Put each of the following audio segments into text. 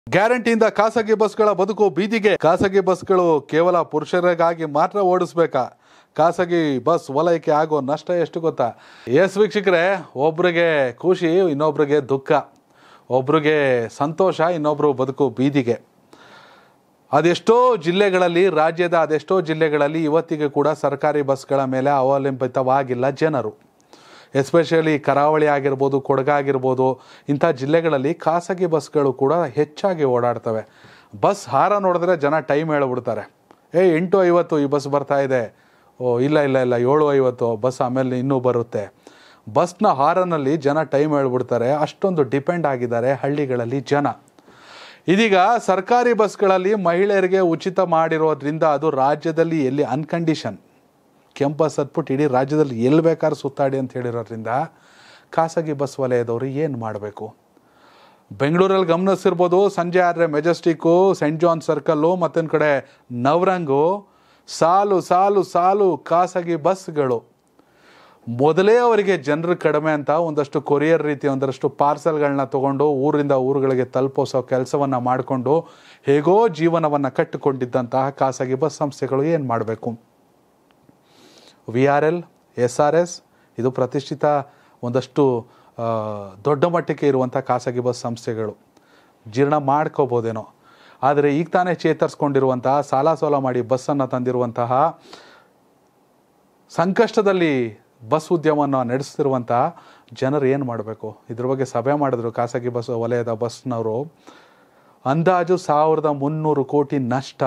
ಗ್ಯಾರಂಟಿಯಿಂದ ಖಾಸಗಿ ಬಸ್ಗಳ ಬದುಕು ಬೀದಿಗೆ ಖಾಸಗಿ ಬಸ್ಗಳು ಕೇವಲ ಪುರುಷರಿಗಾಗಿ ಮಾತ್ರ ಓಡಿಸ್ಬೇಕಾ ಖಾಸಗಿ ಬಸ್ ವಲಯಕ್ಕೆ ಆಗೋ ನಷ್ಟ ಎಷ್ಟು ಗೊತ್ತಾ ಎಸ್ ವೀಕ್ಷಕರೇ ಒಬ್ರಿಗೆ ಖುಷಿ ಇನ್ನೊಬ್ರಿಗೆ ದುಃಖ ಒಬ್ರಿಗೆ ಸಂತೋಷ ಇನ್ನೊಬ್ರು ಬದುಕು ಬೀದಿಗೆ ಅದೆಷ್ಟೋ ಜಿಲ್ಲೆಗಳಲ್ಲಿ ರಾಜ್ಯದ ಅದೆಷ್ಟೋ ಜಿಲ್ಲೆಗಳಲ್ಲಿ ಇವತ್ತಿಗೆ ಕೂಡ ಸರ್ಕಾರಿ ಬಸ್ಗಳ ಮೇಲೆ ಅವಲಂಬಿತವಾಗಿಲ್ಲ ಜನರು ಎಸ್ಪೆಷಲಿ ಕರಾವಳಿ ಆಗಿರ್ಬೋದು ಕೊಡಗಾಗಿರ್ಬೋದು ಇಂಥ ಜಿಲ್ಲೆಗಳಲ್ಲಿ ಖಾಸಗಿ ಬಸ್ಗಳು ಕೂಡ ಹೆಚ್ಚಾಗಿ ಓಡಾಡ್ತವೆ ಬಸ್ ಹಾರ ನೋಡಿದ್ರೆ ಜನ ಟೈಮ್ ಹೇಳ್ಬಿಡ್ತಾರೆ ಏ ಎಂಟು ಐವತ್ತು ಈ ಬಸ್ ಬರ್ತಾ ಇದೆ ಓ ಇಲ್ಲ ಇಲ್ಲ ಇಲ್ಲ ಏಳು ಐವತ್ತು ಬಸ್ ಆಮೇಲೆ ಇನ್ನೂ ಬರುತ್ತೆ ಬಸ್ನ ಹಾರನಲ್ಲಿ ಜನ ಟೈಮ್ ಹೇಳ್ಬಿಡ್ತಾರೆ ಅಷ್ಟೊಂದು ಡಿಪೆಂಡ್ ಆಗಿದ್ದಾರೆ ಹಳ್ಳಿಗಳಲ್ಲಿ ಜನ ಇದೀಗ ಸರ್ಕಾರಿ ಬಸ್ಗಳಲ್ಲಿ ಮಹಿಳೆಯರಿಗೆ ಉಚಿತ ಮಾಡಿರೋದ್ರಿಂದ ಅದು ರಾಜ್ಯದಲ್ಲಿ ಎಲ್ಲಿ ಅನ್ಕಂಡೀಷನ್ ಕೆಂಪಸ್ ಹತ್ಬಿಟ್ಟು ಇಡೀ ರಾಜ್ಯದಲ್ಲಿ ಎಲ್ಲಿ ಬೇಕಾದ್ರೂ ಸುತ್ತಾಡಿ ಅಂತ ಹೇಳಿರೋದ್ರಿಂದ ಖಾಸಗಿ ಬಸ್ ವಲಯದವರು ಏನು ಮಾಡಬೇಕು ಬೆಂಗಳೂರಲ್ಲಿ ಗಮನಿಸಿರ್ಬೋದು ಸಂಜೆ ಆದರೆ ಮೆಜೆಸ್ಟಿಕ್ಕು ಸೆಂಟ್ ಜಾನ್ ಸರ್ಕಲ್ಲು ಮತ್ತೊಂದು ಕಡೆ ನವರಂಗು ಸಾಲು ಸಾಲು ಸಾಲು ಖಾಸಗಿ ಬಸ್ಗಳು ಮೊದಲೇ ಅವರಿಗೆ ಜನರು ಕಡಿಮೆ ಅಂತ ಒಂದಷ್ಟು ಕೊರಿಯರ್ ರೀತಿ ಒಂದಷ್ಟು ಪಾರ್ಸಲ್ಗಳನ್ನ ತಗೊಂಡು ಊರಿಂದ ಊರುಗಳಿಗೆ ತಲುಪಿಸೋ ಕೆಲಸವನ್ನು ಮಾಡಿಕೊಂಡು ಹೇಗೋ ಜೀವನವನ್ನು ಕಟ್ಟಿಕೊಂಡಿದ್ದಂತಹ ಖಾಸಗಿ ಬಸ್ ಸಂಸ್ಥೆಗಳು ಏನು ಮಾಡಬೇಕು V R L S R S ಇದು ಪ್ರತಿಷ್ಠಿತ ಒಂದಷ್ಟು ಆ, ದೊಡ್ಡ ಮಟ್ಟಕ್ಕೆ ಇರುವಂಥ ಖಾಸಗಿ ಬಸ್ ಸಂಸ್ಥೆಗಳು ಜೀರ್ಣ ಮಾಡ್ಕೋಬೋದೇನೋ ಆದರೆ ಈಗ ತಾನೇ ಚೇತರಿಸ್ಕೊಂಡಿರುವಂತಹ ಸಾಲ ಸೋಲ ಮಾಡಿ ಬಸ್ಸನ್ನು ತಂದಿರುವಂತಹ ಸಂಕಷ್ಟದಲ್ಲಿ ಬಸ್ ಉದ್ಯಮವನ್ನು ನಡೆಸ್ತಿರುವಂತಹ ಜನರು ಏನು ಮಾಡಬೇಕು ಇದ್ರ ಬಗ್ಗೆ ಸಭೆ ಮಾಡಿದ್ರು ಖಾಸಗಿ ಬಸ್ ವಲಯದ ಬಸ್ನವರು ಅಂದಾಜು ಸಾವಿರದ ಮುನ್ನೂರು ಕೋಟಿ ನಷ್ಟ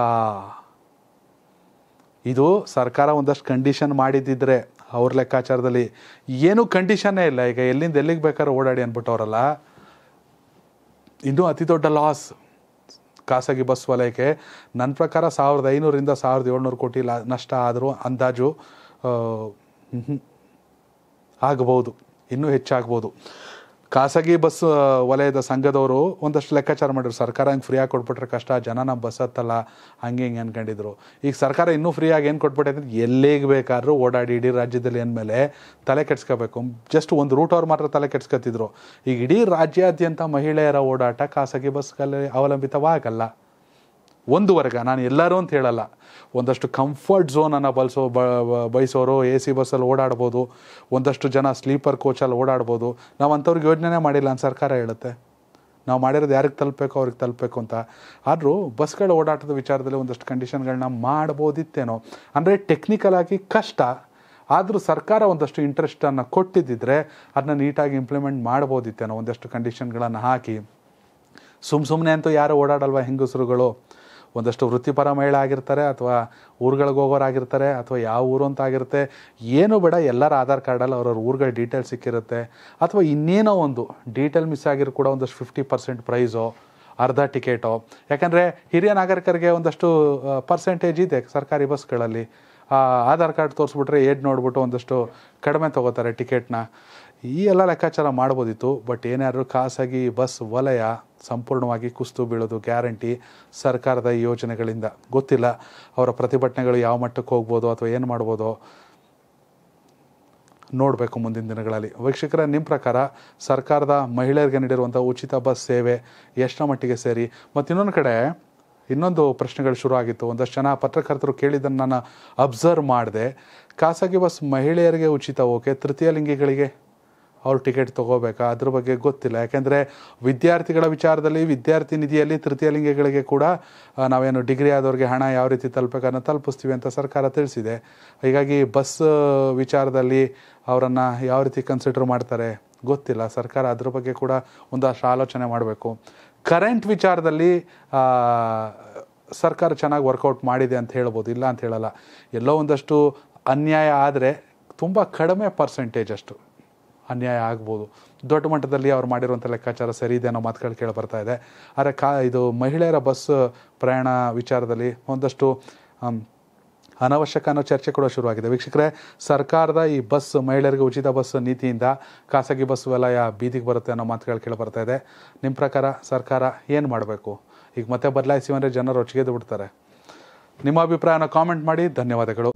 ಇದು ಸರ್ಕಾರ ಒಂದಷ್ಟು ಕಂಡೀಷನ್ ಮಾಡಿದ್ದಿದ್ರೆ ಅವ್ರ ಲೆಕ್ಕಾಚಾರದಲ್ಲಿ ಏನೂ ಕಂಡೀಷನ್ನೇ ಇಲ್ಲ ಈಗ ಎಲ್ಲಿಂದ ಎಲ್ಲಿಗೆ ಬೇಕಾದ್ರೆ ಓಡಾಡಿ ಅಂದ್ಬಿಟ್ಟವ್ರಲ್ಲ ಇನ್ನೂ ಅತಿ ದೊಡ್ಡ ಲಾಸ್ ಖಾಸಗಿ ಬಸ್ ವಲಯಕ್ಕೆ ನನ್ನ ಪ್ರಕಾರ ಸಾವಿರದ ಐನೂರಿಂದ ಸಾವಿರದ ಏಳ್ನೂರು ಕೋಟಿ ಲಾ ನಷ್ಟ ಆದರೂ ಅಂದಾಜು ಆ, ಮ್ಹೂ. ಆಗಬಹುದು ಇನ್ನೂ ಹೆಚ್ಚಾಗ್ಬೋದು ಖಾಸಗಿ ಬಸ್ ಆ, ವಲಯದ ಸಂಘದವರು ಒಂದಷ್ಟು ಲೆಕ್ಕಾಚಾರ ಮಾಡಿದ್ರು ಸರ್ಕಾರ ಹಂಗೆ ಫ್ರೀಯಾಗಿ ಕೊಟ್ಬಿಟ್ರೆ ಕಷ್ಟ ಜನ ನಮ್ಮ ಬಸ್ ಹತ್ತಲ್ಲ ಹಂಗೆ ಹಿಂಗೆ ಅನ್ಕೊಂಡಿದ್ರು ಈಗ ಸರ್ಕಾರ ಇನ್ನೂ ಫ್ರೀಯಾಗಿ ಏನು ಕೊಟ್ಬಿಟ್ಟೆ ಅಂದ್ರೆ ಎಲ್ಲಿಗೆ ಬೇಕಾದ್ರೂ ಓಡಾಡಿ ಇಡೀ ರಾಜ್ಯದಲ್ಲಿ ಅಂದಮೇಲೆ ತಲೆ ಕೆಡ್ಸ್ಕೋಬೇಕು ಜಸ್ಟ್ ಒಂದು ರೂಟ್ ಅವ್ರು ಮಾತ್ರ ತಲೆ ಕೆಡ್ಸ್ಕೊತಿದ್ರು ಈಗ ಇಡೀ ರಾಜ್ಯಾದ್ಯಂತ ಮಹಿಳೆಯರ ಓಡಾಟ ಖಾಸಗಿ ಬಸ್ಗಳಲ್ಲಿ ಅವಲಂಬಿತವಾಗಲ್ಲ ಒಂದು ವರ್ಗ ನಾನು ಎಲ್ಲರೂ ಅಂತ ಹೇಳಲ್ಲ ಒಂದಷ್ಟು ಕಂಫರ್ಟ್ ಝೋನನ್ನು ಬಳಸೋ ಬ ಬ- ಬಯಸೋರು ಎ ಸಿ ಬಸ್ಸಲ್ಲಿ ಓಡಾಡ್ಬೋದು ಒಂದಷ್ಟು ಜನ ಸ್ಲೀಪರ್ ಕೋಚಲ್ಲಿ ಓಡಾಡ್ಬೋದು ನಾವು ಅಂಥವ್ರಿಗೆ ಯೋಜನೆ ಮಾಡಿಲ್ಲ ಅಂತ ಸರ್ಕಾರ ಹೇಳುತ್ತೆ ನಾವು ಮಾಡಿರೋದು ಯಾರಿಗೆ ತಲುಪಬೇಕು ಅವ್ರಿಗೆ ತಲುಪಬೇಕು ಅಂತ ಆದರೂ ಬಸ್ಗಳ ಓಡಾಟದ ವಿಚಾರದಲ್ಲಿ ಒಂದಷ್ಟು ಕಂಡೀಷನ್ಗಳನ್ನ ಮಾಡ್ಬೋದಿತ್ತೇನೋ ಅಂದರೆ ಟೆಕ್ನಿಕಲ್ ಆಗಿ ಕಷ್ಟ ಆದರೂ ಸರ್ಕಾರ ಒಂದಷ್ಟು ಇಂಟ್ರೆಸ್ಟನ್ನು ಕೊಟ್ಟಿದ್ದಿದ್ರೆ ಅದನ್ನ ನೀಟಾಗಿ ಇಂಪ್ಲಿಮೆಂಟ್ ಮಾಡ್ಬೋದಿತ್ತೇನೋ ಒಂದಷ್ಟು ಕಂಡೀಷನ್ಗಳನ್ನು ಹಾಕಿ ಸುಮ್ಮ ಸುಮ್ಮನೆ ಅಂತೂ ಯಾರು ಓಡಾಡಲ್ವ ಹೆಂಗಸರುಗಳು ಒಂದಷ್ಟು ವೃತ್ತಿಪರ ಮಹಿಳೆ ಆಗಿರ್ತಾರೆ ಅಥವಾ ಊರುಗಳಿಗೆ ಹೋಗೋರಾಗಿರ್ತಾರೆ ಅಥವಾ ಯಾವ ಊರು ಅಂತ ಆಗಿರುತ್ತೆ ಏನು ಬೇಡ ಎಲ್ಲರ ಆಧಾರ್ ಕಾರ್ಡಲ್ಲಿ ಅವ್ರವ್ರ ಊರುಗಳ ಡೀಟೇಲ್ ಸಿಕ್ಕಿರುತ್ತೆ ಅಥವಾ ಇನ್ನೇನೋ ಒಂದು ಡೀಟೇಲ್ ಮಿಸ್ ಆಗಿರೋ ಕೂಡ ಒಂದಷ್ಟು ಫಿಫ್ಟಿ ಪರ್ಸೆಂಟ್ ಪ್ರೈಸು ಅರ್ಧ ಟಿಕೆಟು ಯಾಕಂದರೆ ಹಿರಿಯ ನಾಗರಿಕರಿಗೆ ಒಂದಷ್ಟು ಪರ್ಸೆಂಟೇಜ್ ಇದೆ ಸರ್ಕಾರಿ ಬಸ್ಗಳಲ್ಲಿ ಆ ಆಧಾರ್ ಕಾರ್ಡ್ ತೋರಿಸ್ಬಿಟ್ರೆ ಏಜ್ ನೋಡ್ಬಿಟ್ಟು ಒಂದಷ್ಟು ಕಡಿಮೆ ತಗೋತಾರೆ ಟಿಕೆಟ್ನ ಈ ಎಲ್ಲ ಲೆಕ್ಕಾಚಾರ ಮಾಡ್ಬೋದಿತ್ತು ಬಟ್ ಏನಾದರೂ ಖಾಸಗಿ ಬಸ್ ವಲಯ ಸಂಪೂರ್ಣವಾಗಿ ಕುಸ್ತು ಬೀಳೋದು ಗ್ಯಾರಂಟಿ ಸರ್ಕಾರದ ಈ ಯೋಜನೆಗಳಿಂದ ಗೊತ್ತಿಲ್ಲ ಅವರ ಪ್ರತಿಭಟನೆಗಳು ಯಾವ ಮಟ್ಟಕ್ಕೆ ಹೋಗ್ಬೋದು ಅಥವಾ ಏನು ಮಾಡ್ಬೋದು ನೋಡಬೇಕು ಮುಂದಿನ ದಿನಗಳಲ್ಲಿ ವೀಕ್ಷಕರ ನಿಮ್ಮ ಪ್ರಕಾರ ಸರ್ಕಾರದ ಮಹಿಳೆಯರಿಗೆ ನೀಡಿರುವಂಥ ಉಚಿತ ಬಸ್ ಸೇವೆ ಎಷ್ಟರ ಮಟ್ಟಿಗೆ ಸೇರಿ ಮತ್ತು ಇನ್ನೊಂದು ಕಡೆ ಇನ್ನೊಂದು ಪ್ರಶ್ನೆಗಳು ಶುರು ಆಗಿತ್ತು ಒಂದಷ್ಟು ಜನ ಪತ್ರಕರ್ತರು ಕೇಳಿದ್ದನ್ನು ನಾನು ಅಬ್ಸರ್ವ್ ಮಾಡಿದೆ ಖಾಸಗಿ ಬಸ್ ಮಹಿಳೆಯರಿಗೆ ಉಚಿತ ಓಕೆ ತೃತೀಯ ಲಿಂಗಿಗಳಿಗೆ ಅವ್ರು ಟಿಕೆಟ್ ತೊಗೋಬೇಕಾ ಅದ್ರ ಬಗ್ಗೆ ಗೊತ್ತಿಲ್ಲ ಯಾಕೆಂದರೆ ವಿದ್ಯಾರ್ಥಿಗಳ ವಿಚಾರದಲ್ಲಿ ವಿದ್ಯಾರ್ಥಿ ನಿಧಿಯಲ್ಲಿ ತೃತೀಯ ಲಿಂಗಿಗಳಿಗೆ ಕೂಡ ಆ, ನಾವೇನು ಡಿಗ್ರಿ ಆದವ್ರಿಗೆ ಹಣ ಯಾವ ರೀತಿ ತಲುಪಬೇಕನ್ನ ತಲುಪಿಸ್ತೀವಿ ಅಂತ ಸರ್ಕಾರ ತಿಳಿಸಿದೆ ಹೀಗಾಗಿ ಬಸ್ ವಿಚಾರದಲ್ಲಿ ಅವರನ್ನು ಯಾವ ರೀತಿ ಕನ್ಸಿಡರ್ ಮಾಡ್ತಾರೆ ಗೊತ್ತಿಲ್ಲ ಸರ್ಕಾರ ಅದ್ರ ಬಗ್ಗೆ ಕೂಡ ಒಂದಷ್ಟು ಆಲೋಚನೆ ಮಾಡಬೇಕು ಕರೆಂಟ್ ವಿಚಾರದಲ್ಲಿ ಆ, ಸರ್ಕಾರ ಚೆನ್ನಾಗಿ ವರ್ಕೌಟ್ ಮಾಡಿದೆ ಅಂತ ಹೇಳ್ಬೋದು ಇಲ್ಲ ಅಂತ ಹೇಳಲ್ಲ ಎಲ್ಲೋ ಒಂದಷ್ಟು ಅನ್ಯಾಯ ಆದರೆ ತುಂಬ ಕಡಿಮೆ ಪರ್ಸೆಂಟೇಜ್ ಅಷ್ಟು ಅನ್ಯಾಯ ಆಗ್ಬೋದು ದೊಡ್ಡ ಮಟ್ಟದಲ್ಲಿ ಅವ್ರು ಮಾಡಿರುವಂಥ ಲೆಕ್ಕಾಚಾರ ಸರಿ ಇದೆ ಅನ್ನೋ ಮಾತುಗಳು ಕೇಳಿ ಬರ್ತಾ ಇದೆ ಆದರೆ ಕಾ ಇದು ಮಹಿಳೆಯರ ಬಸ್ ಪ್ರಯಾಣ ವಿಚಾರದಲ್ಲಿ ಒಂದಷ್ಟು ಆಮ್, ಅನವಶ್ಯಕ ಅನ್ನೋ ಚರ್ಚೆ ಕೂಡ ಶುರುವಾಗಿದೆ ವೀಕ್ಷಕರೇ ಸರ್ಕಾರದ ಈ ಬಸ್ ಮಹಿಳೆಯರಿಗೆ ಉಚಿತ ಬಸ್ ನೀತಿಯಿಂದ ಖಾಸಗಿ ಬಸ್ ವಲಯ ಬೀದಿಗೆ ಬರುತ್ತೆ ಅನ್ನೋ ಮಾತುಗಳು ಕೇಳಿ ಬರ್ತಾ ಇದೆ ನಿಮ್ಮ ಪ್ರಕಾರ ಸರ್ಕಾರ ಏನು ಮಾಡಬೇಕು ಈಗ ಮತ್ತೆ ಬದಲಾಯಿಸಿ ಅಂದರೆ ಜನರು ರೊಚ್ಚಿಗೆದ್ದು ಬಿಡ್ತಾರೆ ನಿಮ್ಮ ಅಭಿಪ್ರಾಯನ ಕಾಮೆಂಟ್ ಮಾಡಿ ಧನ್ಯವಾದಗಳು